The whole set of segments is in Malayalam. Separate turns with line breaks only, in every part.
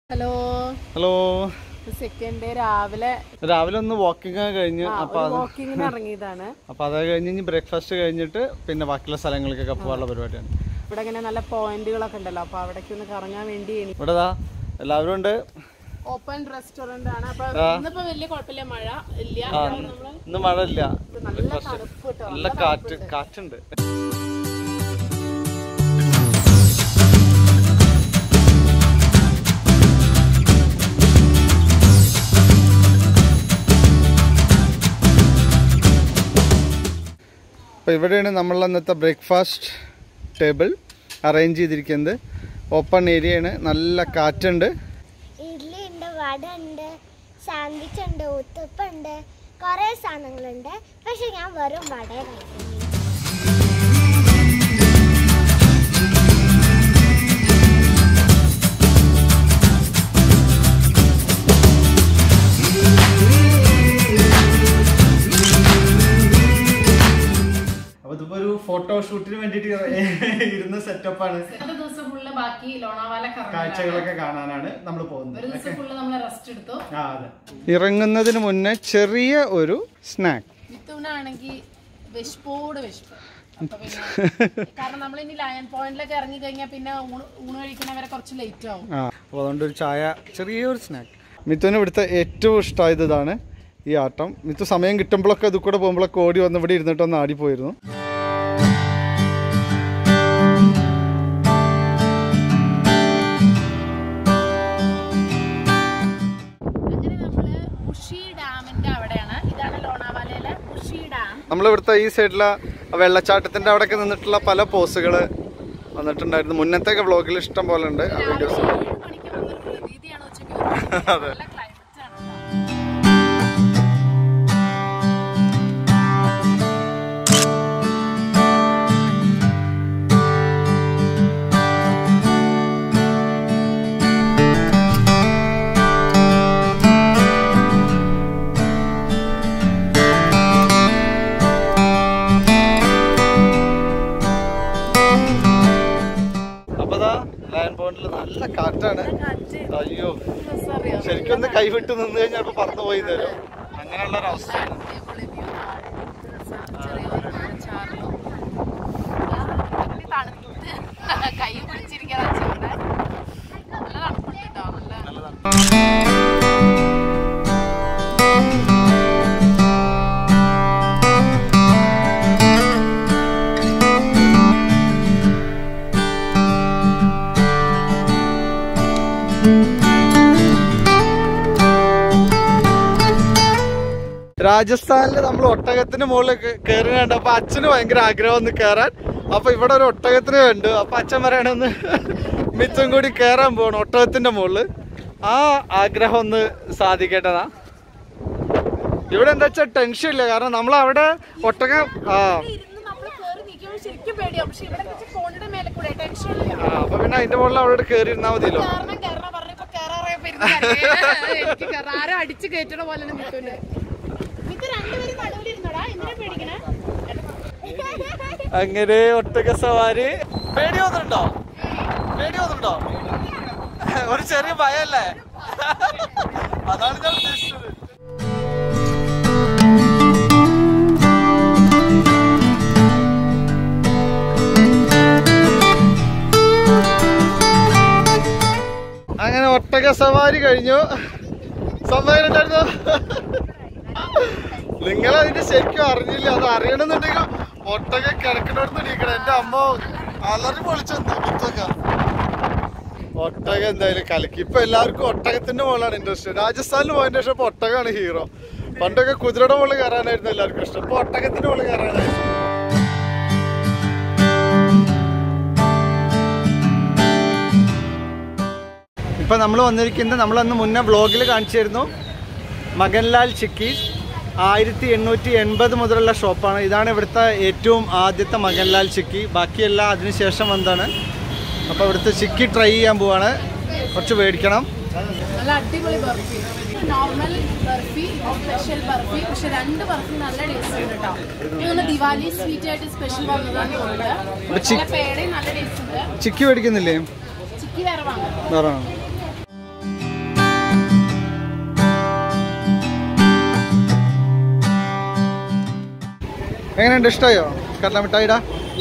ഹലോ
ഹലോ
സെക്കൻഡ് ഡേ രാവിലെ
രാവിലെ ഒന്ന് വാക്കിംഗ് കഴിഞ്ഞ് അപ്പൊ അത്
വാക്കിങ്ങിന് ഇറങ്ങിയതാണ്
അപ്പൊ അത് കഴിഞ്ഞ് ഇനി ബ്രേക്ക്ഫാസ്റ്റ് കഴിഞ്ഞിട്ട് പിന്നെ ബാക്കിയുള്ള സ്ഥലങ്ങളിലേക്കൊക്കെ പോകാനുള്ള പരിപാടിയാണ്
ഇവിടെ ഇങ്ങനെ നല്ല പോയിന്റുകളൊക്കെ ഉണ്ടല്ലോ അപ്പൊ അവിടേക്ക് ഒന്ന് കറങ്ങാൻ വേണ്ടി
ഇവിടെ ദാ എല്ലാവരും ഉണ്ട്
ഓപ്പൺ റെസ്റ്റോറന്റ് ആണ് അപ്പൊ ഇന്നിപ്പോ വലിയ കുഴപ്പമില്ല മഴ ഇല്ല
ആ,
നമ്മള്
ഇന്ന് മഴ ഇല്ല
നല്ല തണുപ്പ് കേട്ടോ
നല്ല കാറ്റ് കാറ്റുണ്ട് അപ്പോൾ ഇവിടെയാണ് നമ്മൾ അന്നത്തെ ബ്രേക്ക്ഫാസ്റ്റ് ടേബിൾ അറേഞ്ച് ചെയ്തിരിക്കുന്നത് ഓപ്പൺ ഏരിയയാണ് നല്ല കാറ്റുണ്ട്
ഇഡ്ഡലി ഉണ്ട് വട ഉണ്ട് സാൻഡ്വിച്ച് ഉണ്ട് ഉത്തപ്പുണ്ട് കുറേ സാധനങ്ങളുണ്ട് പക്ഷെ ഞാൻ വെറും വട കഴിക്കുന്നു
അപ്പോൾ ഇതിപ്പോൾ ഒരു ഫോട്ടോ ഷൂട്ടിന് വേണ്ടിയിട്ട് ഇരുന്ന സെറ്റപ്പാണ്
ഒരു ദിവസം ഫുള്ള് ബാക്കി ലോണാവാല കറങ്ങാൻ
കാഴ്ചകളൊക്കെ കാണാനാണ് നമ്മൾ
ഒരു
പോകുന്നത്
ദിവസം ഫുള്ള് നമ്മള് റെസ്റ്റ് എടുത്തു
ആ അതെ ഇറങ്ങുന്നതിന് മുന്നേ ചെറിയ ഒരു സ്നാക്ക്
മിത്തുവിനാണെങ്കിൽ വിശപ്പോട് വിശപ്പ് അപ്പൊ പിന്നെ കാരണം നമ്മൾ ഇനി ലയൺ പോയിന്റിലൊക്കെ ഇറങ്ങി കഴിഞ്ഞാൽ പിന്നെ ഊണ് ഊണ് കഴിക്കണവരെ കുറച്ച് ലേറ്റ് ആവും
ആ അപ്പോൾ അതുകൊണ്ട് ഒരു ചായ ചെറിയൊരു സ്നാക്ക് മിത്തുവിന് ഇവിടുത്തെ ഏറ്റവും ഇഷ്ടമായത് ഇതാണ് ഈ ആട്ടം മിത്തു സമയം കിട്ടുമ്പോഴൊക്കെ ഇത് കൂടെ പോകുമ്പോഴൊക്കെ ഓടി വന്ന് ഇവിടെ ഇരുന്നിട്ടൊന്ന് ആടിപ്പോയിരുന്നു
അങ്ങനെ നമ്മള് ഉഷി ഡാമിന്റെ അവിടെയാണ് ഇതാണ് ലോണാവാലയിലെ ഉഷി ഡാം
നമ്മളിവിടുത്തെ ഈ സൈഡിലെ വെള്ളച്ചാട്ടത്തിൻ്റെ അവിടെയൊക്കെ നിന്നിട്ടുള്ള പല പോസുകൾ വന്നിട്ടുണ്ടായിരുന്നു മുന്നത്തെ വ്ളോഗിൽ ഇഷ്ടം പോലെ ഉണ്ട് ആ വീഡിയോസ്
ഏഴ് മണിക്ക് വന്നൊരു പ്രതീതിയാണ് ഉച്ചയ്ക്ക് വന്നത്. നല്ല ക്ലൈമറ്റ് ആണ് കേട്ടോ.
അപ്പോൾ അതാ ലയൺ പോയിന്റിൽ നല്ല കാറ്റാണ്
കാറ്റ്
അയ്യോ
രസം അറിയാം.
ശരിക്കും ഒന്ന് കൈവിട്ട് നിന്ന് കഴിഞ്ഞാൽ ചിലപ്പോൾ പറന്നു പോയി തരും അങ്ങനെയുള്ള ഒരു അവസ്ഥയാണ്
അടിപൊളി view ആണ്. രസം. ചെറിയൊരു മഴച്ചാറലും. ആ, തണുത്ത് കൈ പിടിച്ചിരിക്കാൻ ഇവിടെ നല്ല തണുപ്പുണ്ട് കേട്ടോ നല്ല
രാജസ്ഥാനിൽ നമ്മൾ ഒട്ടകത്തിന് മുകളിൽ കയറി കണ്ടപ്പോ അച്ഛന് ഭയങ്കര ആഗ്രഹം ഒന്ന് കയറാൻ അപ്പൊ ഇവിടെ ഒരു ഒട്ടകത്തിന് കണ്ടു അപ്പൊ അച്ഛൻ പറയണെന്ന് മിച്ചം കൂടി കയറാൻ പോകണം ഒട്ടകത്തിന്റെ മുകളിൽ ആ ആഗ്രഹം ഒന്ന് സാധിക്കേണ്ടതാ ഇവിടെ എന്താ വെച്ചാൽ ടെൻഷൻ ഇല്ല കാരണം നമ്മൾ അവിടെ ഒട്ടകം ആ
ഇരുന്ന് നമ്മള് കേറി നിൽക്കുമ്പോൾ ശരിക്കും പേടിയാവും പക്ഷെ ഇവിടെ വെച്ച് ഫോണിന്റെ മേലെ കൂടെ ടെൻഷൻ ഇല്ല
ആ, അപ്പൊ പിന്നെ അതിന്റെ മുകളിൽ അവിടെ കയറി ഇരുന്നാ മതിയല്ലോ
കാരണം കാരണം പറഞ്ഞപ്പോ കേറാറായപ്പോ ഇരുന്ന് കരയുക. എനിക്ക് കേറാ- ആരോ അടിച്ച് കയറ്റണ പോലെ മിത്തുണ്ട് മിത്ത് രണ്ടുപേരും നടുവിലിരുന്നോടാ എന്തിനാ പേടിക്കണേ
അങ്ങനെ ഒട്ടക സവാരി പേടി വന്നിട്ടുണ്ടോ പേടി വന്നിട്ടുണ്ടോ ഒരു ചെറിയ ഭയല്ലേ അതാണ് ഞാൻ ഉദ്ദേശിച്ചത് അങ്ങനെ ഒട്ടക സവാരി കഴിഞ്ഞു സംഭവം ഉണ്ടായിരുന്നു നിങ്ങൾ അതിന്റെ ശരിക്കും അറിഞ്ഞില്ല അത് അറിയണമെന്നുണ്ടെങ്കിൽ ഒട്ടക കിടക്കണോടത്ത് നീക്കണം എന്റെ അമ്മ അലറി പൊളിച്ചെന്താ മുത്തൊക്കെ ഒട്ടക എന്തായാലും കലക്കി ഇപ്പൊ എല്ലാവർക്കും ഒട്ടകത്തിന്റെ മുകളിലാണ് ഇൻട്രസ്റ്റ് രാജസ്ഥാനിൽ പോയതിന്റെ ശേഷം ഇപ്പൊ ഒട്ടകമാണ് ഹീറോ പണ്ടൊക്കെ കുതിരയുടെ മുകളിൽ കയറാനായിരുന്നു എല്ലാവർക്കും ഇഷ്ടം ഇപ്പൊ ഒട്ടകത്തിന്റെ മുകളിൽ കയറാനായിരുന്നു ഇപ്പൊ നമ്മൾ വന്നിരിക്കുന്നത് നമ്മൾ അന്ന് മുന്നേ ബ്ലോഗിൽ കാണിച്ചിരുന്നു മകൻലാൽ ചിക്കീസ് ആയിരത്തി എണ്ണൂറ്റി എൺപത് മുതലുള്ള ഷോപ്പാണ് ഇതാണ് ഇവിടുത്തെ ഏറ്റവും ആദ്യത്തെ മകൻലാൽ ചിക്കി ബാക്കിയെല്ലാം അതിനുശേഷം വന്നതാണ് അപ്പോൾ ഇവിടുത്തെ ചിക്കി ട്രൈ ചെയ്യാൻ പോവാണ് കുറച്ച് മേടിക്കണം
നല്ല അടിപൊളി ബർഫി നോർമൽ ബർഫി സ്പെഷ്യൽ ബർഫി പക്ഷെ രണ്ട് ബർഫി നല്ല ടേസ്റ്റ് ഉണ്ട് കേട്ടോ ഇതൊന്ന് ദിവാലി സ്വീറ്റ് ആയിട്ട് സ്പെഷ്യൽ വന്നതാന്ന് തോന്നുന്നുണ്ട്
ചി-
നല്ല പേടയും നല്ല ടേസ്റ്റ് ഉണ്ട്
ചിക്കി മേടിക്കുന്നില്ലേ
ചിക്കി വേറെ വാങ്ങാം
വേറെ വേണോ? എങ്ങനെയുണ്ട് ഇഷ്ടമായോ കടല മിഠായിടാ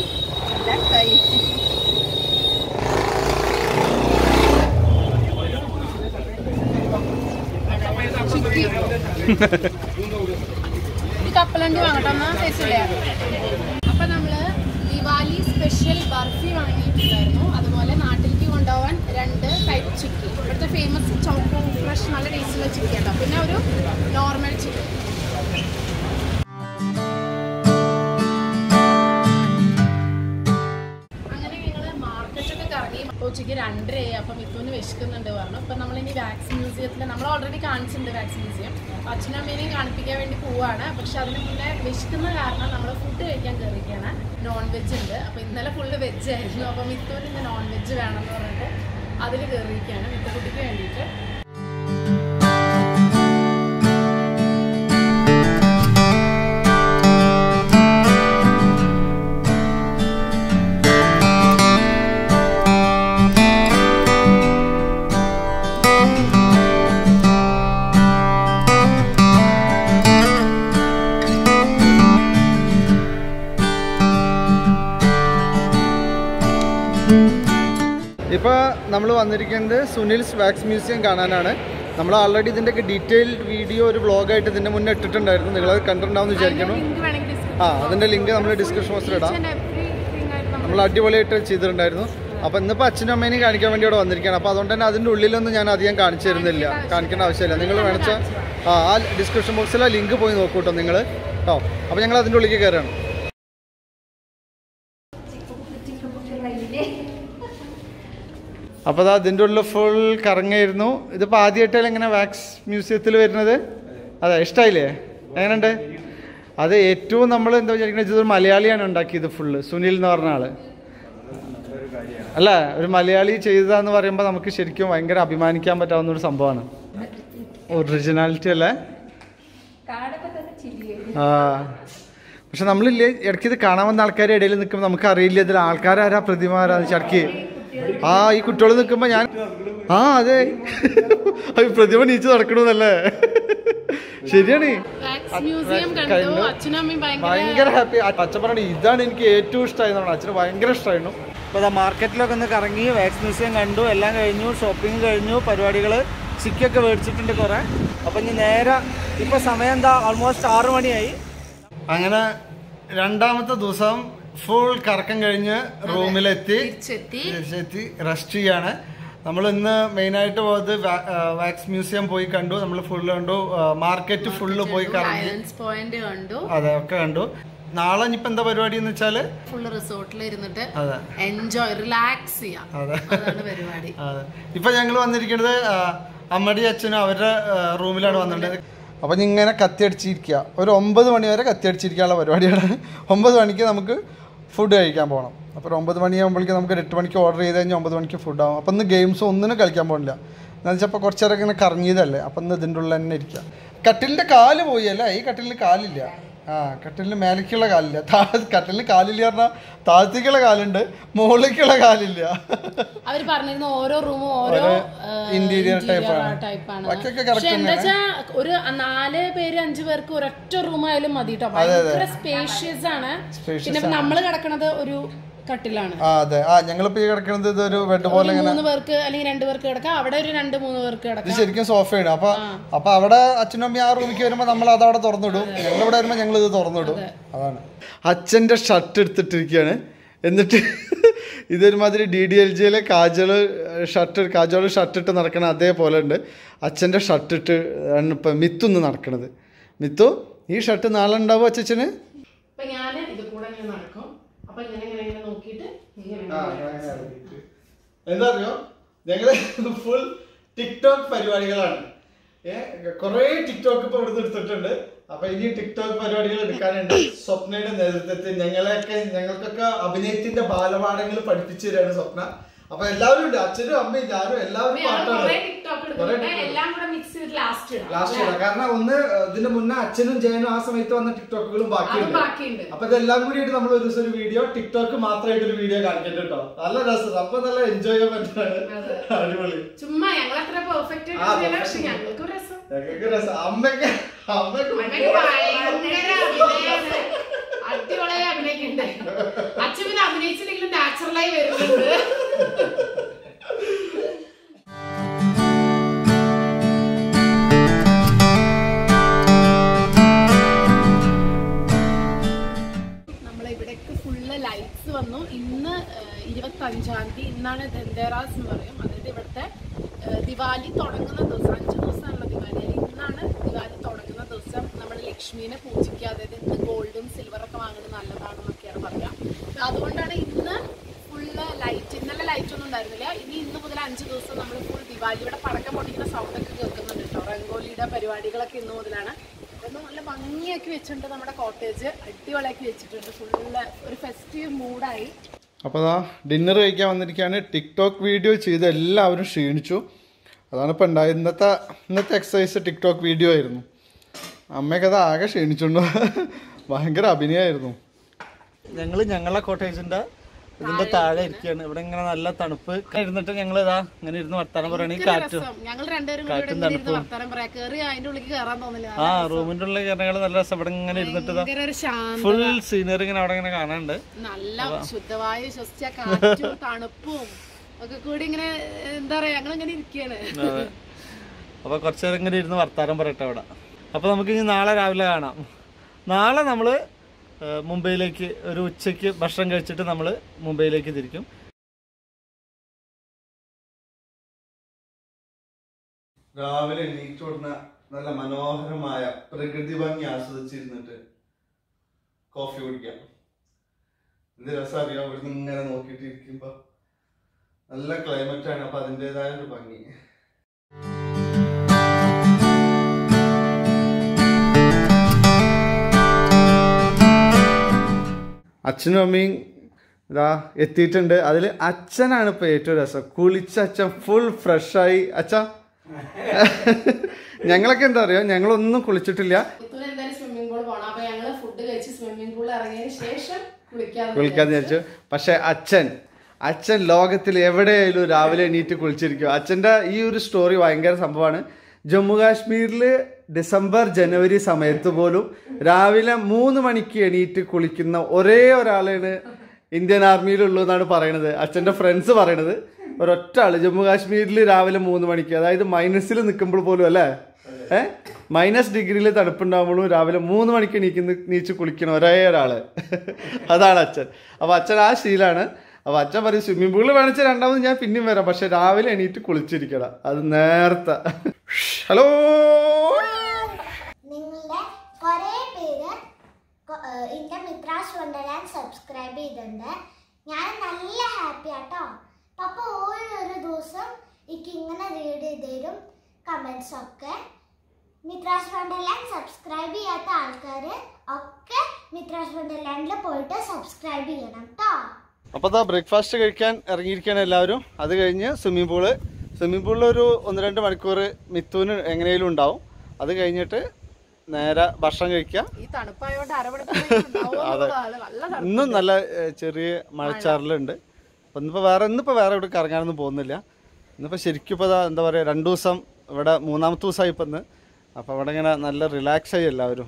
ചിക്കി ഈ കപ്പലണ്ടി വാങ്ങട്ടെ എന്നാ ടേസ്റ്റ് അപ്പൊ നമ്മള് ദിവാലി സ്പെഷ്യൽ ബർഫി വാങ്ങിയിട്ടുണ്ടായിരുന്നു അതുപോലെ നാട്ടിലേക്ക് കൊണ്ടുപോകാൻ രണ്ട് ടൈപ്പ് ചിക്കി ഇവിടുത്തെ ഫേമസ് ചോക്കോ ഫ്രഷ് നല്ല ടേസ്റ്റുള്ള ചിക്കി കേട്ടോ പിന്നെ ഒരു നോർമൽ ചിക്കി അങ്ങനെ ഞങ്ങള് മാർക്കറ്റൊക്കെ കറങ്ങി ഉച്ചയ്ക്ക് രണ്ടരയായി അപ്പം മിത്തുവിന് വിശക്കുന്നുണ്ട് പറഞ്ഞു അപ്പം നമ്മളിനി വാക്സ് മ്യൂസിയത്തിൽ നമ്മൾ ഓൾറെഡി കാണിച്ചിട്ടുണ്ട് വാക്സ് മ്യൂസിയം അച്ഛനും അമ്മേനെയും കാണിപ്പിക്കാൻ വേണ്ടി പോവാണ് പക്ഷെ അതിന് മുന്നേ വിശക്കുന്ന കാരണം നമ്മൾ ഫുഡ് കഴിക്കാൻ കയറിയിരിക്കുകയാണ് നോൺ വെജ് ഉണ്ട് അപ്പം ഇന്നലെ ഫുള്ള് വെജ് ആയിരുന്നു അപ്പം മിത്തുവിന് ഇന്ന് നോൺ വെജ് വേണമെന്ന് പറഞ്ഞിട്ട് അതിൽ കയറിയിരിക്കുകയാണ് മിത്തുകുട്ടിക്ക് വേണ്ടിയിട്ട്
ഇപ്പോൾ നമ്മൾ വന്നിരിക്കുന്നത് സുനിൽസ് വാക്സ് മ്യൂസിയം കാണാനാണ് നമ്മൾ ആൾറെഡി ഇതിൻ്റെയൊക്കെ ഡീറ്റെയിൽഡ് വീഡിയോ ഒരു വ്ളോഗായിട്ട് ഇതിൻ്റെ മുന്നേ ഇട്ടിട്ടുണ്ടായിരുന്നു നിങ്ങളത് കണ്ടിട്ടുണ്ടാവും എന്ന് വിചാരിക്കുന്നു
ലിങ്ക് വേണമെങ്കിൽ
ആ അതിൻ്റെ ലിങ്ക് നമ്മൾ ഡിസ്ക്രിപ്ഷൻ ബോക്സിൽ ഇടാം നമ്മൾ അടിപൊളിയായിട്ട് ചെയ്തിട്ടുണ്ടായിരുന്നു അപ്പോൾ ഇന്നിപ്പോൾ അച്ഛനും അമ്മേനെയും കാണിക്കാൻ വേണ്ടി ഇവിടെ വന്നിരിക്കുകയാണ് അപ്പോൾ അതുകൊണ്ട് തന്നെ അതിൻ്റെ ഉള്ളിലൊന്നും ഞാൻ അധികം കാണിച്ചു തരുന്നില്ല കാണിക്കേണ്ട ആവശ്യമില്ല നിങ്ങൾ വേണിച്ചാൽ ആ ആ ഡിസ്ക്രിപ്ഷൻ ബോക്സിൽ ആ ലിങ്ക് പോയി നോക്കൂ കേട്ടോ നിങ്ങൾ കേട്ടോ അപ്പോൾ ഞങ്ങൾ അതിൻ്റെ ഉള്ളിലേക്ക് കയറുകയാണ് അപ്പോൾ അതാ ഇതിൻ്റെ ഉള്ളിൽ ഫുൾ കറങ്ങായിരുന്നു ഇതിപ്പോൾ ആദ്യമായിട്ടല്ലേ ഇങ്ങനെ വാക്സ് മ്യൂസിയത്തിൽ വരുന്നത് അതെ ഇഷ്ടമായില്ലേ എങ്ങനെയുണ്ട് അത് ഏറ്റവും നമ്മൾ എന്താ വിചാരിക്കുന്നത് ഇതൊരു മലയാളിയാണ് ഉണ്ടാക്കിയത് ഫുള്ള് സുനിൽ എന്ന് പറഞ്ഞ ആള് അല്ല ഒരു മലയാളി ചെയ്തതാന്ന് പറയുമ്പോൾ നമുക്ക് ശരിക്കും ഭയങ്കര അഭിമാനിക്കാൻ പറ്റാവുന്ന ഒരു സംഭവമാണ് ഒറിജിനാലിറ്റി അല്ലേ ആ പക്ഷെ നമ്മളില്ലേ ഇടയ്ക്ക് ഇത് കാണാൻ വന്ന ആൾക്കാരുടെ ഇടയിൽ നിൽക്കുമ്പോൾ നമുക്ക് അറിയില്ല ഇതിൽ ആൾക്കാരാരാ പ്രതിമ ആരാന്ന് വെച്ചാൽ ഇടയ്ക്ക് ആ ഈ കുട്ടികൾ നിൽക്കുമ്പോൾ ഞാൻ ആ അതെ അത് പ്രതിമ നീച്ച് നടക്കണമെന്നല്ലേ ശരിയാണ്
വാക്സ് മ്യൂസിയം കണ്ടു
കണ്ടു.
അച്ഛനും അമ്മയും ഭയങ്കര
ഭയങ്കര ഹാപ്പി അച്ഛൻ പറഞ്ഞു ഇതാണ് എനിക്ക് ഏറ്റവും ഇഷ്ടമായിരുന്നു അച്ഛന് ഭയങ്കര ഇഷ്ടമായിരുന്നു അപ്പോൾ മാർക്കറ്റിലൊക്കെ ഒന്ന് കറങ്ങി വാക്സ് മ്യൂസിയം കണ്ടു എല്ലാം കഴിഞ്ഞു ഷോപ്പിംഗ് കഴിഞ്ഞു പരിപാടികൾ ചിക്കൊക്കെ മേടിച്ചിട്ടുണ്ട് കുറേ അപ്പം ഇനി നേരെ ഇപ്പോൾ സമയം എന്താ ഓൾമോസ്റ്റ് ആറു മണിയായി അങ്ങനെ രണ്ടാമത്തെ ദിവസം ഫുൾ കറക്കം കഴിഞ്ഞ് റൂമിലെത്തി
തിരിച്ചെത്തി
തിരിച്ചെത്തി റെസ്റ്റ് ചെയ്യാണ് നമ്മൾ ഇന്ന് മെയിനായിട്ട് പോയത് വാ- ആ, വാക്സ് മ്യൂസിയം പോയി കണ്ടു നമ്മൾ ഫുള്ള് കണ്ടു മാർക്കറ്റ് ഫുള്ള് പോയി കറങ്ങി
ഐലൻഡ്സ് പോയിന്റ് കണ്ടു
അതെ ഒക്കെ കണ്ടു നാളെ ഇനിയിപ്പോ എന്താ പരിപാടി എന്ന് വെച്ചാല്
ഫുള്ള് റിസോർട്ടിൽ ഇരുന്നിട്ട്
അതെ
എൻജോയ് റിലാക്സ് ചെയ്യാം
അതെ
അതാണ് പരിപാടി
അതെ ഇപ്പൊ ഞങ്ങൾ വന്നിരിക്കുന്നത് ആ, അമ്മടി അച്ഛനും അവരുടെ ആ, റൂമിലാണ് വന്നിട്ടുള്ളത് അപ്പൊ ഇങ്ങനെ കത്തിയടിച്ചിരിക്കുക ഒരു ഒമ്പത് മണി വരെ കത്തിയടിച്ചിരിക്കാനുള്ള പരിപാടിയാണ് ഒമ്പത് മണിക്ക് നമുക്ക് ഫുഡ് കഴിക്കാൻ പോകണം അപ്പോൾ ഒരു ഒമ്പത് മണിയാകുമ്പോഴേക്കും നമുക്ക് ഒരു എട്ട് മണിക്ക് ഓർഡർ ചെയ്ത് കഴിഞ്ഞാൽ ഒമ്പത് മണിക്ക് ഫുഡ് ആവും അപ്പം ഇന്ന് ഗെയിംസ് ഒന്നിനും കളിക്കാൻ പോകണില്ല എന്ന് വെച്ചാൽ ഇപ്പോൾ കുറച്ച് നേരം ഇങ്ങനെ കറങ്ങിയതല്ലേ അപ്പം ഇന്ന് ഇതിൻ്റെ ഉള്ളിൽ തന്നെ ഇരിക്കുക കട്ടിലിൻ്റെ കാല് പോയി അല്ലേ ഈ കട്ടിലിൽ കാലില്ല ആ കട്ടിലിന് മേലേക്കുള്ള കാലില്ല താഴെ കട്ടിലിന് കാലില്ല പറഞ്ഞാൽ താഴത്തേക്കുള്ള കാലുണ്ട് മുകളിലേക്കുള്ള കാലില്ല
അവര് പറഞ്ഞിരുന്നു ഓരോ റൂമും ഓരോ
ഓരോ interior type ആണ്.
ടൈപ്പാണ്
ബാക്കിയൊക്കെ correct
പക്ഷെ എന്താ വെച്ചാ ഒരു നാല് പേര് അഞ്ചു പേർക്ക് ഒരൊറ്റ റൂം ആയാലും മതി കേട്ടോ ഭയങ്കര സ്പേഷ്യസ് ആണ്
Spacious
പിന്നെ ഇപ്പൊ നമ്മള് കിടക്കണത് ഒരു കട്ടിലാണ്
ആ അതെ ആ ഞങ്ങളിപ്പോൾ ഈ കിടക്കുന്നത് ഇതൊരു ബെഡ് പോലെ
ഒരു
ഇങ്ങനെ
മൂന്ന് പേർക്ക് അല്ലെങ്കിൽ രണ്ട് പേർക്ക് കിടക്കാം അവിടെ ഒരു രണ്ട് മൂന്ന് പേർക്ക്
ഇത്
കിടക്കാം
ശരിക്കും സോഫയാണ് അപ്പൊ അപ്പൊ അവിടെ അച്ഛനും അമ്മയും ആ റൂമിലേക്ക് വരുമ്പോ നമ്മൾ അത് അവിടെ തുറന്നിടും ഞങ്ങൾ ഇവിടെ വരുമ്പോ ഞങ്ങൾ ഇത് തുറന്നിടും അതാണ് അച്ഛന്റെ ഷർട്ട് എടുത്തിട്ടിരിക്കുകയാണ് എന്നിട്ട് ഇതൊരുമാതിരി ഡി ഡി എൽ ജിയിലെ കാജള് ഷർട്ട് കാജോള് ഷർട്ട് ഇട്ട് നടക്കണ അതേപോലെ ഉണ്ട് അച്ഛൻ്റെ ഷർട്ട് ഇട്ട് ആണ് ഇപ്പം മിത്തുന്ന് നടക്കണത് മിത്തു ഈ ഷർട്ട് നാളെ ഉണ്ടാവും അച്ഛന്
അപ്പൊ ഞാന് ഇത് കൂടെ ഇങ്ങനെ നടക്കും അപ്പൊ ഇങ്ങനെ ഇങ്ങനെ ഇങ്ങനെ നോക്കിയിട്ട് ഇങ്ങനെ
എന്താ അറിയോ ഞങ്ങള് ഫുൾ ടിക്ടോക്ക് പരിപാടികളാണ് ഏഹ് കുറെ ടിക്ടോക്ക് ഇപ്പൊ ഇവിടുന്ന് എടുത്തിട്ടുണ്ട് അപ്പൊ ഇനി ടിക്ടോക്ക് പരിപാടികൾ എടുക്കാനുണ്ട് സ്വപ്നയുടെ നേതൃത്വത്തിൽ ഞങ്ങളെയൊക്കെ ഞങ്ങൾക്കൊക്കെ അഭിനയത്തിന്റെ ബാലപാഠങ്ങൾ പഠിപ്പിച്ചു തരാണ് സ്വപ്ന അപ്പൊ എല്ലാവരും ഉണ്ട് അച്ഛനും അമ്മയും ഞാനും എല്ലാവരും പാട്ടാണ്
കുറെ ടിക്ടോക്ക് എടുക്കുന്നുണ്ട് എല്ലാം കൂടെ മിക്സ് ചെയ്ത് ലാസ്റ്റ് ഇടാം
ലാസ്റ്റ് ഇടാം കാരണം ഒന്ന് ഇതിന്റെ മുന്നേ അച്ഛനും ജയനും ആ സമയത്ത് വന്ന ടിക്ടോക്കുകളും
അതും
ബാക്കിയുണ്ട്
ബാക്കിയുണ്ട്
അപ്പൊ ഇതെല്ലാം കൂടിയിട്ട് നമ്മൾ ഒരു ദിവസം ഒരു വീഡിയോ ടിക്ടോക്ക് മാത്രമായിട്ട് ഒരു വീഡിയോ കാണിക്കണ്ട കേട്ടോ നല്ല രസം അപ്പൊ നല്ല എൻജോയ് ചെയ്യാൻ പറ്റുന്നതാണ് അടിപൊളി
ചുമ്മാ ഞങ്ങൾ അത്ര പെർഫെക്റ്റ്
ആ,
ആയിട്ട്
perfect.
പക്ഷെ ഞങ്ങൾക്ക് രസം
ഞങ്ങൾക്ക് രസം അമ്മയ്ക്ക് അമ്മയ്ക്ക്
അമ്മയ്ക്ക് ഭയങ്കര അഭിനയാണ്. അടിപൊളിയായി അഭിനയിക്കുന്നുണ്ട് അച്ഛൻ പിന്നെ അഭിനയിച്ചില്ലെങ്കിലും നാച്ചുറലായി വരുന്നുണ്ട് നമ്മളെ ഇവിടേക്ക് ഫുള്ള് ലൈറ്റ്സ് വന്നു ഇന്ന് ഇരുപത്തി അഞ്ചാം തീയതി ഇന്നാണ് ധന്തേറാസ് എന്ന് പറയും അതായത് ഇവിടുത്തെ ഏഹ്, ദിവാലി തുടങ്ങുന്ന ദിവസം അഞ്ച് ദിവസമാണല്ലോ ദിവാലി ഇന്നാണ് ദിവാലി തുടങ്ങുന്ന ദിവസം നമ്മൾ ലക്ഷ്മീനെ പൂജിക്കുക അതായത് ഇന്ന് ഗോൾഡും സിൽവറൊക്കെ വാങ്ങുന്നത് നല്ലതാണെന്നൊക്കെയാണ് പറയുക അപ്പൊ അതുകൊണ്ടാണ് ഇന്ന് ഫുള്ള് ലൈറ്റ് ഇന്നലെ ലൈറ്റ് ഒന്നും ഉണ്ടായിരുന്നില്ല ഇനി ഇന്ന് മുതൽ അഞ്ച് ദിവസം നമ്മൾ ഫുൾ ദിവാലിയുടെ പടക്കം പൊട്ടിക്കുന്ന സൗണ്ട് ഒക്കെ കേൾക്കുന്നുണ്ട് കേട്ടോ റംഗോലിയുടെ പരിപാടികളൊക്കെ ഇന്ന് മുതലാണ് ഒന്ന് നല്ല ഭംഗിയാക്കി വെച്ചിട്ടുണ്ട് നമ്മുടെ കോട്ടേജ് അടിപൊളിയാക്കി വെച്ചിട്ടുണ്ട് ഫുള്ള് ഒരു ഫെസ്റ്റീവ് മൂഡായി
അപ്പോൾ അതാ ഡിന്നർ കഴിക്കാൻ വന്നിരിക്കുകയാണ് ടിക്ടോക്ക് വീഡിയോ ചെയ്ത് എല്ലാവരും ക്ഷീണിച്ചു അതാണ് ഇപ്പം ഉണ്ടായത് ഇന്നത്തെ ഇന്നത്തെ എക്സസൈസ് ടിക്ടോക്ക് വീഡിയോ ആയിരുന്നു അമ്മയൊക്കെ അത് ആകെ ക്ഷീണിച്ചുണ്ടോ ഭയങ്കര അഭിനയമായിരുന്നു ഞങ്ങൾ ഞങ്ങളെ കോട്ടേജിന്റെ ഇതിന്റെ താഴെ ഇരിക്കുകയാണ് ഇവിടെ ഇങ്ങനെ നല്ല തണുപ്പ് ഇരുന്നിട്ട് ഞങ്ങൾ ഇതാ ഇങ്ങനെ ഇരുന്ന് വർത്താനം പറയണെങ്കിൽ കാറ്റ്
രസം ഞങ്ങൾ രണ്ടുപേരും കൂടി ഇവിടെ ഇങ്ങനെ ഇരുന്ന് വർത്താനം പറയാം കേറി അതിന്റെ ഉള്ളിൽ കയറാൻ തോന്നില്ല
ആ റൂമിന്റെ ഉള്ളിൽ കയറിയാൽ നല്ല രസം ഇവിടെ ഇങ്ങനെ ഇരുന്നിട്ട് ഇതാ
ഭയങ്കര ഒരു ശാന്ത
ഫുൾ സീനറി ഇങ്ങനെ അവിടെ ഇങ്ങനെ കാണാനുണ്ട്
നല്ല ശുദ്ധവായു ശ്വസിച്ച കാറ്റും തണുപ്പും ഒക്കെ കൂടി ഇങ്ങനെ എന്താ പറയാ ഞങ്ങൾ ഇങ്ങനെ ഇരിക്കുകയാണ്
അതെ അപ്പൊ കുറച്ചു നേരം ഇങ്ങനെ ഇരുന്ന് വർത്താനം പറയട്ടെ അവിടെ അപ്പൊ നമുക്ക് ഇനി നാളെ രാവിലെ കാണാം നാളെ നമ്മള് ഏഹ്, മുംബൈയിലേക്ക് ഒരു ഉച്ചയ്ക്ക് ഭക്ഷണം കഴിച്ചിട്ട് നമ്മൾ മുംബൈയിലേക്ക് തിരിക്കും രാവിലെ എണീറ്റുകൊടുന്ന നല്ല മനോഹരമായ പ്രകൃതി ഭംഗി ആസ്വദിച്ചിരുന്നിട്ട് കോഫി കുടിക്കാം എന്ത് രസം അറിയാം ഇവിടുന്ന് ഇങ്ങനെ നോക്കിയിട്ട് ഇരിക്കുമ്പോ നല്ല ക്ലൈമറ്റ് ആണ് അപ്പൊ അതിൻ്റെതായ ഒരു ഭംഗി അച്ഛനും അമ്മയും ഇതാ എത്തിയിട്ടുണ്ട് അതിൽ അച്ഛനാണ് ഇപ്പൊ ഏറ്റവും രസം കുളിച്ച അച്ഛൻ ഫുൾ ഫ്രഷായി അച്ഛ ഞങ്ങളൊക്കെ എന്താ അറിയോ ഞങ്ങളൊന്നും കുളിച്ചിട്ടില്ല
ഇത്തവണ എന്തായാലും സ്വിമ്മിംഗ് പൂൾ പോണം അപ്പൊ ഞങ്ങള് ഫുഡ് കഴിച്ച് സ്വിമ്മിംഗ് പൂളിൽ ഇറങ്ങിയതിന് ശേഷം കുളിക്കാതെ
കുളിക്കാന്ന് വിചാരിച്ചു പക്ഷെ അച്ഛൻ അച്ഛൻ ലോകത്തിൽ എവിടെയായാലും രാവിലെ എണീറ്റ് കുളിച്ചിരിക്കും അച്ഛൻ്റെ ഈ ഒരു സ്റ്റോറി ഭയങ്കര സംഭവമാണ് ജമ്മു കാശ്മീരിൽ ഡിസംബർ ജനുവരി സമയത്ത് പോലും രാവിലെ മൂന്ന് മണിക്ക് എണീറ്റ് കുളിക്കുന്ന ഒരേ ഒരാളാണ് ഇന്ത്യൻ ആർമിയിലുള്ളൂ എന്നാണ് പറയണത് അച്ഛൻ്റെ ഫ്രണ്ട്സ് പറയണത് ഒരൊറ്റ ആള് ജമ്മു കാശ്മീരിൽ രാവിലെ മൂന്ന് മണിക്ക് അതായത് മൈനസിൽ നിൽക്കുമ്പോൾ പോലും അല്ലേ ഏ മൈനസ് ഡിഗ്രിയിൽ തണുപ്പുണ്ടാകുമ്പോഴും രാവിലെ മൂന്ന് മണിക്ക് എണീക്കുന്ന നീച്ച് കുളിക്കണ ഒരേ ഒരാള് അതാണ് അച്ഛൻ അപ്പൊ അച്ഛൻ ആ ശീലാണ് അപ്പൊ അച്ഛൻ പറയും സ്വിമ്മിംഗ് പൂളിൽ വേണിച്ച രണ്ടാമത് ഞാൻ പിന്നെയും വരാം പക്ഷെ രാവിലെ എണീറ്റ് കുളിച്ചിരിക്കണം അത് നേരത്തെ ഹലോ
നിങ്ങളുടെ കുറേ പേര് കൊ- ഏഹ് എന്റെ മിത്രാസ് വണ്ടർലാൻഡ് സബ്സ്ക്രൈബ് ചെയ്തിട്ടുണ്ട് ഞാൻ നല്ല ഹാപ്പി ആട്ടോ പപ്പ ഓരോരോ ദിവസം എനിക്ക് ഇങ്ങനെ റീഡ് ചെയ്ത് തരും കമൻസ് ഒക്കെ മിത്രാസ് വണ്ടർലാൻഡ് സബ്സ്ക്രൈബ് ചെയ്യാത്ത ആൾക്കാർ ഒക്കെ മിത്രാസ് വണ്ടർലാൻഡിൽ പോയിട്ട് സബ്സ്ക്രൈബ് ചെയ്യണം കേട്ടോ
അപ്പൊ ദാ ബ്രേക്ക്ഫാസ്റ്റ് കഴിക്കാൻ ഇറങ്ങിയിരിക്കുകയാണ് എല്ലാവരും അത് കഴിഞ്ഞ് സ്വിമ്മിംഗ് പൂള് സ്വിമ്മിംഗ് പൂളിൽ ഒരു ഒന്ന് രണ്ട് മണിക്കൂർ മിത്തുവിന് എങ്ങനെയും ഉണ്ടാവും അത് കഴിഞ്ഞിട്ട് നേരെ ഭക്ഷണം കഴിക്കുക
ഈ തണുപ്പായോണ്ട് അരമണിക്കൂർ നല്ല തണുപ്പ്.
ഇന്നും നല്ല ഏഹ്, ചെറിയ മഴച്ചാറലുണ്ട് അപ്പം ഇന്നിപ്പോൾ വേറെ ഇന്നിപ്പോൾ വേറെ ഇവിടെ കറങ്ങാനൊന്നും പോകുന്നില്ല ഇന്നിപ്പോൾ ശരിക്കും ഇപ്പോൾ എന്താ പറയുക രണ്ട് ദിവസം ഇവിടെ മൂന്നാമത്തെ ദിവസമായി ഇപ്പം ഇന്ന് അപ്പോൾ അവിടെ ഇങ്ങനെ നല്ല റിലാക്സ് ആയി എല്ലാവരും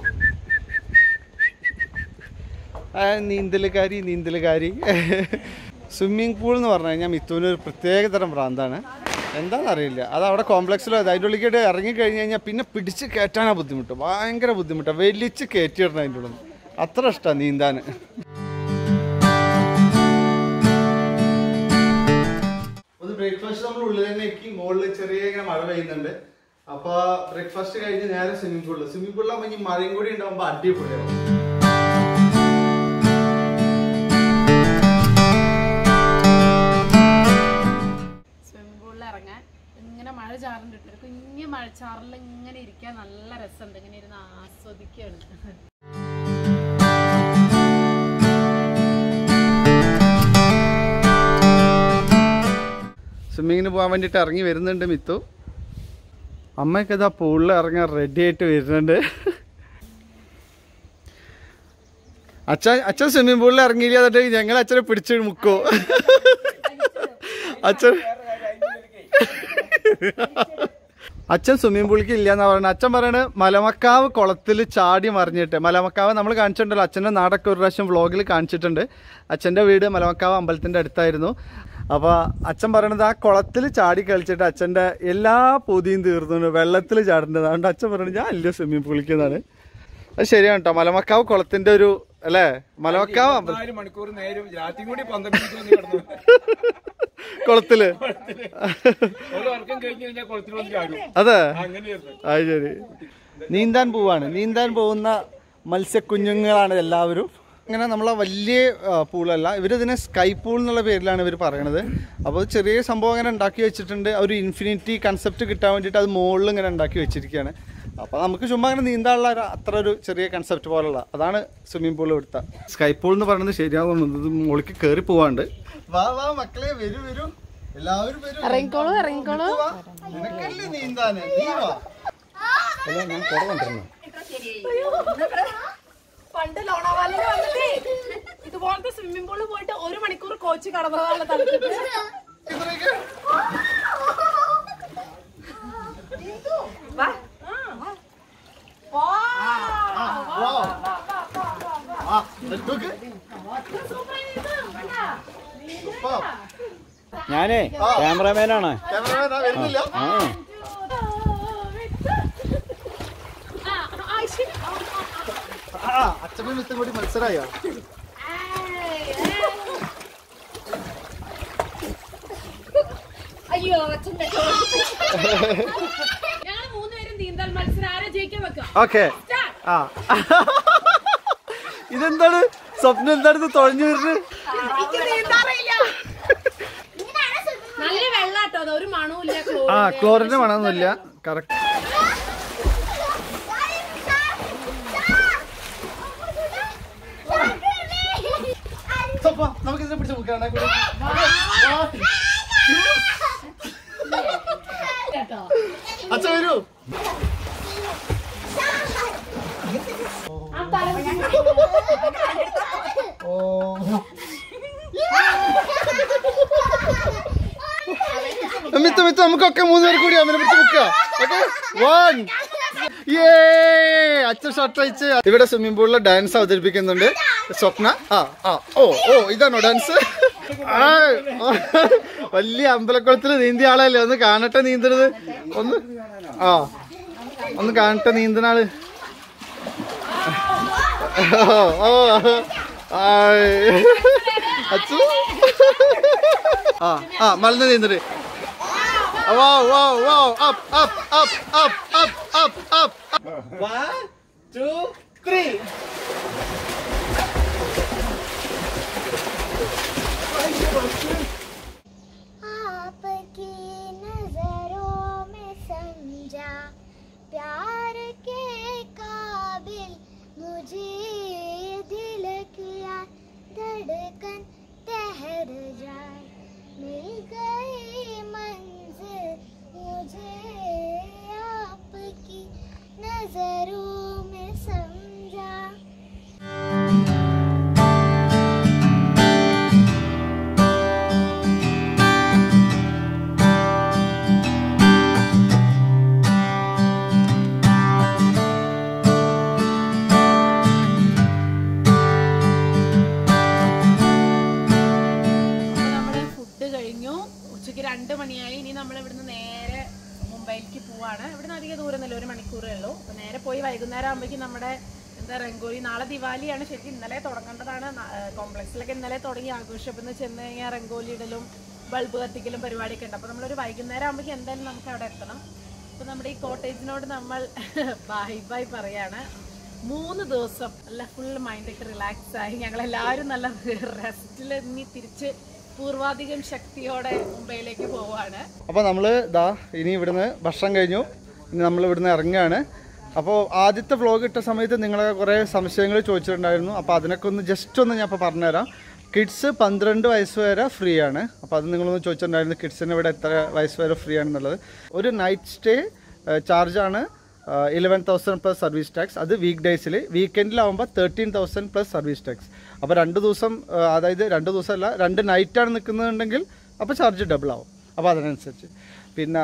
ആ, നീന്തലുകാരി നീന്തലുകാരി സ്വിമ്മിംഗ് പൂൾ എന്ന് പറഞ്ഞു കഴിഞ്ഞാൽ മിത്തുവിന് ഒരു പ്രത്യേക തരം ഭ്രാന്താണ് എന്താണെന്ന് അറിയില്ല അത് അവിടെ കോംപ്ലക്സിലോ അതിൻ്റെ ഉള്ളിലേക്ക് ഇറങ്ങി കഴിഞ്ഞ് കഴിഞ്ഞാൽ പിന്നെ പിടിച്ച് കയറ്റാനാണ് ബുദ്ധിമുട്ട് ഭയങ്കര ബുദ്ധിമുട്ടാണ് വലിച്ച് കയറ്റിയിടണം അതിൻ്റെ ഉള്ളിൽ അത്ര ഇഷ്ടമാണ് നീന്താൻ ഒന്ന് ബ്രേക്ക്ഫാസ്റ്റ് നമ്മൾ ഉള്ളിൽ തന്നെ എത്തി മുകളിൽ ചെറിയ ഇങ്ങനെ മഴ പെയ്യുന്നുണ്ട് അപ്പൊ ബ്രേക്ക്ഫാസ്റ്റ് കഴിഞ്ഞ് നേരെ സ്വിമ്മിംഗ് പൂളിൽ സ്വിമ്മിംഗ് പൂളിലാകുമ്പോൾ ഇനി മഴയും കൂടി ഉണ്ടാകുമ്പോൾ അടിപൊളിയാവും
സ്വിമ്മിംഗ് പൂളിൽ ഇറങ്ങാൻ ഇങ്ങനെ മഴ ചാറുണ്ട് കുഞ്ഞു മഴച്ചാറിൽ ഇങ്ങനെ ഇരിക്കാൻ നല്ല രസമുണ്ട് ഇങ്ങനെ ഇരുന്ന് ആസ്വദിക്കുകയാണ്
സ്വിമ്മിങ്ങിന് പോകാൻ വേണ്ടിയിട്ട് ഇറങ്ങി വരുന്നുണ്ട് മിത്തു അമ്മയൊക്കെ ഇതാ പൂളിൽ ഇറങ്ങാൻ റെഡി ആയിട്ട് വരുന്നുണ്ട് അച്ഛൻ അച്ഛൻ സ്വിമ്മിംഗ് പൂളിൽ ഇറങ്ങിയില്ല എന്നിട്ട് ഞങ്ങൾ അച്ഛനെ പിടിച്ച് മുക്കോ അച്ഛൻ അച്ഛൻ സ്വിമ്മിംഗ് പൂളിക്ക് ഇല്ല എന്നാ പറയുന്നത് അച്ഛൻ പറയണത് മലമക്കാവ് കുളത്തിൽ ചാടി മറിഞ്ഞിട്ട് മലമക്കാവ് നമ്മൾ കാണിച്ചിട്ടുണ്ടല്ലോ അച്ഛൻ്റെ നാടൊക്കെ ഒരു പ്രാവശ്യം വ്ളോഗിൽ കാണിച്ചിട്ടുണ്ട് അച്ഛൻ്റെ വീട് മലമക്കാവ് അമ്പലത്തിൻ്റെ അടുത്തായിരുന്നു അപ്പോൾ അച്ഛൻ പറയണത് ആ കുളത്തിൽ ചാടി കളിച്ചിട്ട് അച്ഛൻ്റെ എല്ലാ പൊതിയും തീർന്നു വെള്ളത്തിൽ ചാടേണ്ടത് അതുകൊണ്ട് അച്ഛൻ പറയണത് ഞാൻ ഇല്ല സ്വിമ്മിംഗ് പൂളിക്ക് എന്നാണ് അത് ശരിയാണ് കേട്ടോ മലമക്കാവ് കുളത്തിൻ്റെ ഒരു അല്ലേ മലമക്കാവ് അമ്പലം
നാല് മണിക്കൂർ നേരം രാത്രി കൂടി പന്ത്രണ്ട് മണിക്കൂർ നീ കിടന്നു
കുളത്തില്
ഒരു വർക്കം കഴിഞ്ഞ് കഴിഞ്ഞാൽ കുളത്തിൽ വന്ന് ചാടും
അതെ
അങ്ങനെയായിരുന്നു
അത് ശരി നീന്താൻ പോവാണ് നീന്താൻ പോകുന്ന മത്സ്യക്കുഞ്ഞുങ്ങളാണ് എല്ലാവരും ഇങ്ങനെ നമ്മളെ വലിയ ആ, പൂളല്ല ഇവരിതിനെ സ്കൈ പൂൾ എന്നുള്ള പേരിലാണ് ഇവർ പറയണത് അപ്പോൾ ചെറിയ സംഭവം അങ്ങനെ ഉണ്ടാക്കി വെച്ചിട്ടുണ്ട് ആ ഒരു ഇൻഫിനിറ്റി കൺസെപ്റ്റ് കിട്ടാൻ വേണ്ടിയിട്ട് അത് മുകളിൽ ഇങ്ങനെ ഉണ്ടാക്കി വെച്ചിരിക്കുകയാണ് അപ്പോൾ നമുക്ക് ചുമ്മാ അങ്ങനെ നീന്താനുള്ള ഒരു അത്ര ഒരു ചെറിയ കൺസെപ്റ്റ് പോലുള്ള അതാണ് സ്വിമ്മിംഗ് പൂൾ എടുത്ത സ്കൈ പൂൾ എന്ന് പറയുന്നത് ശരിയാകുന്നത് ഇത് മുകളിലേക്ക് കയറി പോവാണ്ട് വാ വാ മക്കളെ വരൂ വരൂ എല്ലാവരും വരൂ
ഇറങ്ങിക്കോളൂ ഇറങ്ങിക്കോളൂ
വാ. നിനക്കല്ലേ നീന്താന് നീ വാ അല്ല ഞാൻ കുറെ കൊണ്ടിരുന്നു
പണ്ട് ലോണാവാലിൽ വന്നിട്ടേ ഇതുപോലത്തെ സ്വിമ്മിംഗ് പൂളിൽ പോയിട്ട് ഒരു മണിക്കൂർ കോച്ച് കടന്നതാണ് തണുത്തിട്ട് വാ. വാ.
ആ എടുത്തോക്ക്. പോ.
ഞാനേ ക്യാമറമാനാണ്
ക്യാമറമാൻ ആ വരുന്നില്ല
ആ
ആ, ആ, ശരി.
ആ അച്ഛനും മിത്തും കൂടി മത്സരമായോ
അയ്യോ അച്ഛൻ്റെ ഞങ്ങൾ മൂന്നുപേരും നീന്തൽ മത്സരം ആരെ ജയിക്കാൻ വെക്കാം
ഓക്കെ ആ ഇതെന്താണ് സ്വപ്നം എന്താണ് തുഴഞ്ഞു വരുന്നത്
നല്ല വെള്ളാട്ടോ അത് ഒരു മണവും ഇല്ല
ആ
ക്ലോറിന്റെ.
ക്ലോറിന്റെ മണമൊന്നുമില്ല കറക്റ്റ് നമുക്ക് ഇതിനെ പിടിച്ച് നോക്കാം
കേട്ടോ
അച്ഛൻ വരൂ
ആ തല
ഓ മിത്ത് മിത്ത് നമുക്കൊക്കെ മൂന്ന് പേർ കൂടി അമ്മനെ പിടിച്ച് മുക്കുക ഓക്കെ വൺ ഏ അച്ഛൻ ഷർട്ട് അയച്ച് ഇവിടെ സ്വിമ്മിംഗ് പൂളിൽ ഡാൻസ് അവതരിപ്പിക്കുന്നുണ്ട് സ്വപ്ന ആ ആ ഓ ഓ ഇതാണോ ഡാൻസ് ആ, ഓ, വലിയ അമ്പലക്കുളത്തിൽ നീന്തിയ ആളല്ലേ ഒന്ന് കാണട്ടെ നീന്തണത് ഒന്ന് ആ ഒന്ന് കാണട്ടെ നീന്തണ ആള് ഓ ഓ ആയ്. അച്ചു ആ ആ മലന്ന് നീന്തല് വാ വാ വാ up up up up up up up one two three
आपकी नजरों में समझा प्यार के काबिल मुझे ये दिल किया धड़कन ठहर जाए मिल गई मंजिल मुझे आपकी नजरों में समझा
അപ്പൊ നമ്മുടെ ഫുഡ് കഴിഞ്ഞു ഉച്ചയ്ക്ക് രണ്ട് മണിയായി ഇനി നമ്മൾ ഇവിടുന്ന് നേരെ മുംബൈയിലേക്ക് പോവാണ് ഇവിടുന്ന് അധികം ദൂരമൊന്നുമില്ല ഒരു മണിക്കൂറേ ഉള്ളൂ അപ്പൊ നേരെ പോയി വൈകുന്നേരം ആകുമ്പോഴേക്കും നമ്മുടെ എന്താ രംഗോലി നാളെ ദിവാലിയാണ് ശരിക്കും ഇന്നലെ തുടങ്ങേണ്ടതാണ് കോംപ്ലക്സിലൊക്കെ ഇന്നലെ തുടങ്ങി ആഘോഷം ഇപ്പം ഇന്ന് ചെന്ന് കഴിഞ്ഞാൽ രംഗോലി ഇടലും ബൾബ് കത്തിക്കലും പരിപാടിയൊക്കെ ഉണ്ട് അപ്പോൾ നമ്മളൊരു വൈകുന്നേരം ആകുമ്പോഴേക്കും എന്തായാലും നമുക്ക് അവിടെ എത്തണം അപ്പോൾ നമ്മുടെ ഈ കോട്ടേജിനോട് നമ്മൾ ബൈ ബൈ പറയാണ് മൂന്ന് ദിവസം നല്ല ഫുൾ മൈൻഡൊക്കെ റിലാക്സ് ആയി ഞങ്ങളെല്ലാവരും നല്ല റെസ്റ്റിൽ ഇനി തിരിച്ച് പൂർവാധികം ശക്തിയോടെ മുംബൈയിലേക്ക് പോവാണ്
അപ്പോൾ നമ്മൾ ദാ ഇനി ഇവിടുന്ന് ഭക്ഷണം കഴിഞ്ഞു ഇനി നമ്മൾ ഇവിടുന്ന് ഇറങ്ങുകയാണ് അപ്പോൾ ആദ്യത്തെ വ്ലോഗ് ഇട്ട സമയത്ത് നിങ്ങളെ കുറേ സംശയങ്ങൾ ചോദിച്ചിട്ടുണ്ടായിരുന്നു അപ്പോൾ അതിനൊക്കെ ഒന്ന് ജസ്റ്റ് ഒന്ന് ഞാൻ ഇപ്പോൾ പറഞ്ഞുതരാം കിഡ്സ് പന്ത്രണ്ട് വയസ്സ് വരെ ഫ്രീ ആണ് അപ്പോൾ അത് നിങ്ങളൊന്ന് ചോദിച്ചിട്ടുണ്ടായിരുന്നു കിഡ്സിന് ഇവിടെ എത്ര വയസ്സ് വരെ ഫ്രീ ആണെന്നുള്ളത് ഒരു നൈറ്റ് സ്റ്റേ ചാർജാണ് eleven thousand plus service tax അത് വീക്ക് ഡേയ്സിൽ വീക്കെൻഡിലാവുമ്പോൾ thirteen thousand plus service tax അപ്പോൾ രണ്ട് ദിവസം ആ, അതായത് രണ്ട് ദിവസമല്ല രണ്ട് നൈറ്റാണ് നിൽക്കുന്നുണ്ടെങ്കിൽ അപ്പോൾ ചാർജ് ഡബിൾ ആവും അപ്പോൾ അതിനനുസരിച്ച് പിന്നെ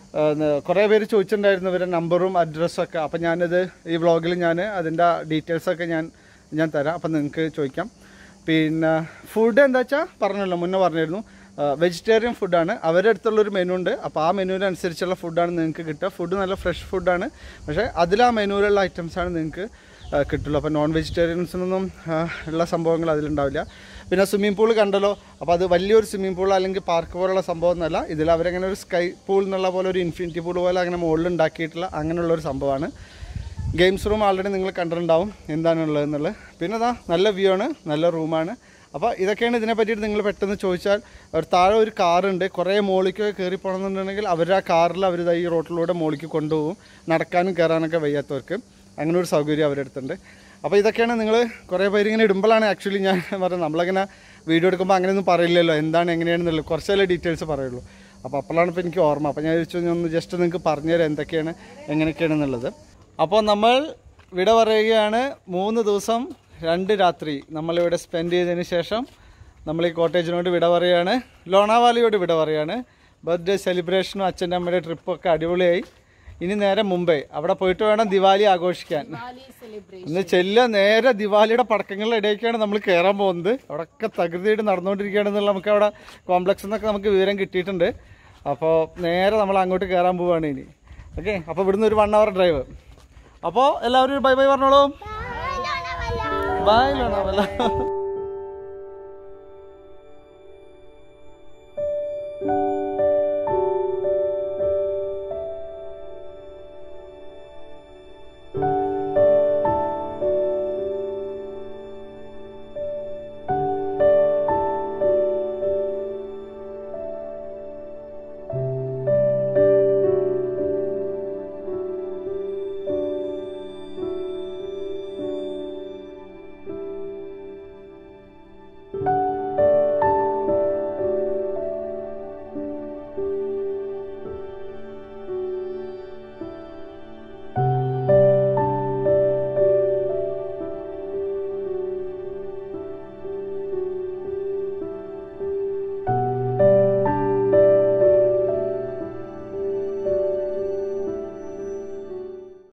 കുറേ പേര് ചോദിച്ചിട്ടുണ്ടായിരുന്നു ഇവരുടെ നമ്പറും അഡ്രസ്സും ഒക്കെ അപ്പം ഞാനത് ഈ വ്ളോഗിൽ ഞാൻ അതിൻ്റെ ഡീറ്റെയിൽസൊക്കെ ഞാൻ ഞാൻ തരാം അപ്പം നിങ്ങൾക്ക് ചോദിക്കാം പിന്നെ ഫുഡ് എന്താ വെച്ചാൽ പറഞ്ഞല്ലോ മുന്നേ പറഞ്ഞിരുന്നു വെജിറ്റേറിയൻ ഫുഡാണ് അവരുടെ അടുത്തുള്ളൊരു മെനു ഉണ്ട് അപ്പോൾ ആ മെനുവിനനുസരിച്ചുള്ള ഫുഡാണ് നിങ്ങൾക്ക് കിട്ടുക ഫുഡ് നല്ല ഫ്രഷ് ഫുഡാണ് പക്ഷേ അതിൽ ആ മെനുവിലുള്ള ഐറ്റംസാണ് നിങ്ങൾക്ക് ആ, കിട്ടുള്ളൂ അപ്പോൾ നോൺ വെജിറ്റേറിയൻസിനൊന്നും ആ, ഉള്ള സംഭവങ്ങൾ അതിലുണ്ടാവില്ല പിന്നെ സ്വിമ്മിംഗ് പൂൾ കണ്ടല്ലോ അപ്പോൾ അത് വലിയൊരു സ്വിമ്മിംഗ് പൂൾ അല്ലെങ്കിൽ പാർക്ക് പോലുള്ള സംഭവം എന്നല്ല ഇതിൽ അവരങ്ങനെ ഒരു സ്കൈ പൂൾ എന്നുള്ള പോലെ ഒരു ഇൻഫിനിറ്റി പൂൾ പോലെ അങ്ങനെ മുകളിൽ ഉണ്ടാക്കിയിട്ടുള്ള അങ്ങനെയുള്ള ഒരു സംഭവമാണ് ഗെയിംസ് റൂം ആൾറെഡി നിങ്ങൾ കണ്ടിട്ടുണ്ടാവും എന്താണുള്ളത് എന്നുള്ളത് പിന്നെ അതാ നല്ല വ്യൂ ആണ് നല്ല റൂമാണ് അപ്പോൾ ഇതൊക്കെയാണ് ഇതിനെ പറ്റിയിട്ട് നിങ്ങൾ പെട്ടെന്ന് ചോദിച്ചാൽ ഒരു താഴെ ഒരു കാറുണ്ട് കുറേ മോളിക്കൊക്കെ കയറി പോകണമെന്നുണ്ടെങ്കിൽ അവർ ആ കാറിൽ അവർ ഈ റോട്ടിലൂടെ മോളിക്ക് കൊണ്ടുപോകും നടക്കാനും കയറാനൊക്കെ വയ്യാത്തവർക്ക് അങ്ങനെ ഒരു സൗകര്യം അവരുടെ അടുത്തുണ്ട് അപ്പോൾ ഇതൊക്കെയാണ് നിങ്ങൾ കുറേ പേര് ഇങ്ങനെ ഇടുമ്പോഴാണ് ആക്ച്വലി ഞാൻ പറയുന്നത് നമ്മളങ്ങനെ വീഡിയോ എടുക്കുമ്പോൾ അങ്ങനെയൊന്നും പറയില്ലല്ലോ എന്താണ് എങ്ങനെയാണെന്നുള്ളത് കുറച്ചല്ലേ ഡീറ്റെയിൽസ് പറയുള്ളൂ അപ്പോൾ അപ്പോഴാണ് ഇപ്പോൾ എനിക്ക് ഓർമ്മ അപ്പോൾ ഞാൻ ചോദിച്ചു ഞാൻ ഒന്ന് ജസ്റ്റ് നിങ്ങൾക്ക് പറഞ്ഞുതരാം എന്തൊക്കെയാണ് എങ്ങനെയൊക്കെയാണെന്നുള്ളത് അപ്പോൾ നമ്മൾ വിട പറയുകയാണ് മൂന്ന് ദിവസം രണ്ട് രാത്രി നമ്മളിവിടെ സ്പെൻഡ് ചെയ്തതിന് ശേഷം നമ്മൾ ഈ കോട്ടേജിനോട് വിട പറയുകയാണ് ലോണാവാലിയോട് വിട പറയുകയാണ് ബർത്ത്ഡേ സെലിബ്രേഷനും അച്ഛൻ്റെ അമ്മയുടെ ട്രിപ്പും ഒക്കെ അടിപൊളിയായി ഇനി നേരെ മുംബൈ അവിടെ പോയിട്ട് വേണം ദിവാലി ആഘോഷിക്കാൻ
ദിവാലി സെലിബ്രേഷൻ
ഇന്ന് ചെല്ല നേരെ ദിവാലിയുടെ പടക്കങ്ങളുടെ ഇടയ്ക്കാണ് നമ്മൾ കയറാൻ പോകുന്നത് അവിടെയൊക്കെ തകൃതിയായിട്ട് നടന്നുകൊണ്ടിരിക്കുകയാണെന്നുള്ള നമുക്ക് അവിടെ കോംപ്ലക്സ് എന്നൊക്കെ നമുക്ക് വിവരം കിട്ടിയിട്ടുണ്ട് അപ്പോൾ നേരെ നമ്മൾ അങ്ങോട്ട് കയറാൻ പോവുകയാണ് ഇനി ഓക്കെ അപ്പോൾ ഇവിടുന്ന് ഒരു വൺ അവർ ഡ്രൈവ് അപ്പോൾ എല്ലാവരും ബൈ ബൈ പറഞ്ഞോളൂ ബൈ ലോണാവല്ല